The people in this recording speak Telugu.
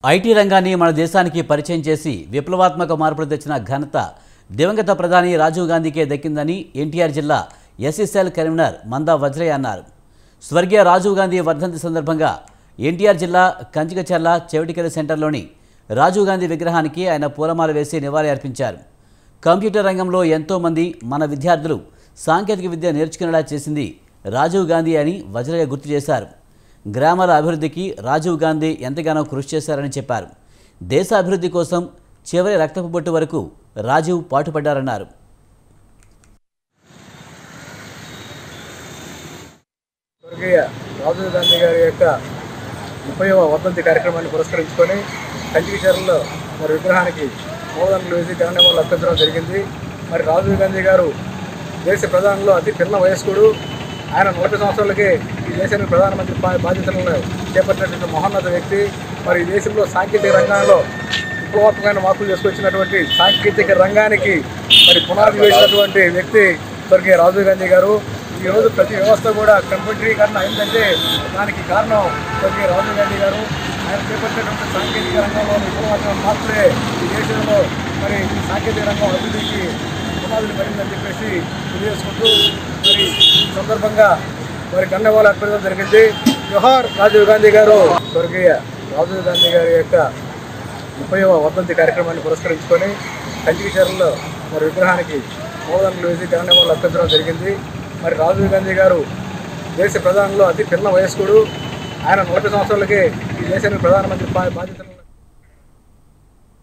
ఐటీ రంగాన్ని మన దేశానికి పరిచయం చేసి విప్లవాత్మక మార్పులు తెచ్చిన ఘనత దివంగత ప్రధాని రాజీవ్ గాంధీకే దక్కిందని ఎన్టీఆర్ జిల్లా ఎస్ఎస్ఎల్ కన్వీనర్ మందా వజ్రయ్య అన్నారు స్వర్గీయ రాజీవ్ గాంధీ వర్ధంతి సందర్భంగా ఎన్టీఆర్ జిల్లా కంచికచర్ల చెవిటికల సెంటర్లోని రాజీవ్ గాంధీ విగ్రహానికి ఆయన పూలమాల వేసి నివాళి అర్పించారు కంప్యూటర్ రంగంలో ఎంతోమంది మన విద్యార్థులు సాంకేతిక విద్య నేర్చుకునేలా చేసింది రాజీవ్ గాంధీ అని వజ్రయ్య గుర్తు చేశారు గ్రామాల అభివృద్ధికి రాజీవ్ గాంధీ ఎంతగానో కృషి చేశారని చెప్పారు దేశ అభివృద్ధి కోసం చివరి రక్తపు బొట్టు వరకు రాజీవ్ పాటుపడ్డారన్నారు స్వర్గీయ రాజీవ్ గాంధీ గారి యొక్క ముప్పైవ వర్ధంతి కార్యక్రమాన్ని పురస్కరించుకొని కంచికిచర్లలో మరి విగ్రహానికి మూలదండలు వేసి ఘననివాళులు అర్పించడం జరిగింది మరి రాజీవ్ గాంధీ గారు దేశ ప్రధానంలో అతి పిన్న వయస్కుడు ఆయన నలభై సంవత్సరాలకే ఈ దేశానికి ప్రధానమంత్రి బా- బాధ్యతలను చేపట్టినటువంటి మహోన్నత వ్యక్తి మరి ఈ దేశంలో సాంకేతిక రంగంలో విప్లవాత్మకమైన మార్పులు చేసుకొచ్చినటువంటి సాంకేతిక రంగానికి మరి పునాది వేసినటువంటి వ్యక్తి స్వర్గీయ రాజీవ్ గాంధీ గారు ఈ రోజు ప్రతి వ్యవస్థ కూడా కంప్యూటరీకరణ అయిందంటే దానికి కారణం స్వర్గీయ రాజీవ్ గాంధీ గారు ఆయన చేపట్టినటువంటి సాంకేతిక రంగంలో విప్లవాత్మక మార్పులే ఈ దేశంలో మరి ఈ సాంకేతిక రంగం అభివృద్ధికి పునాదులు పడిందని చెప్పేసి తెలియజేసుకుంటూ మరి ఈ సందర్భంగా మరి ధన్యవాదాలు అర్పించడం జరిగింది జోహార్ రాజీవ్ గాంధీ గారు స్వర్గీయ రాజీవ్ గాంధీ గారి యొక్క ముప్పైవ వర్ధంతి కార్యక్రమాన్ని పురస్కరించుకొని కంచికిచర్లలో మరి విగ్రహానికి మూలదండలు వేసి ఘననివాళులు అర్పించడం జరిగింది మరి రాజీవ్ గాంధీ గారు దేశ ప్రధానంలో అతి పిన్న వయస్కుడు ఆయన నలభై సంవత్సరాలకే ఈ దేశానికి ప్రధానమంత్రి బా- బాధ్యతలను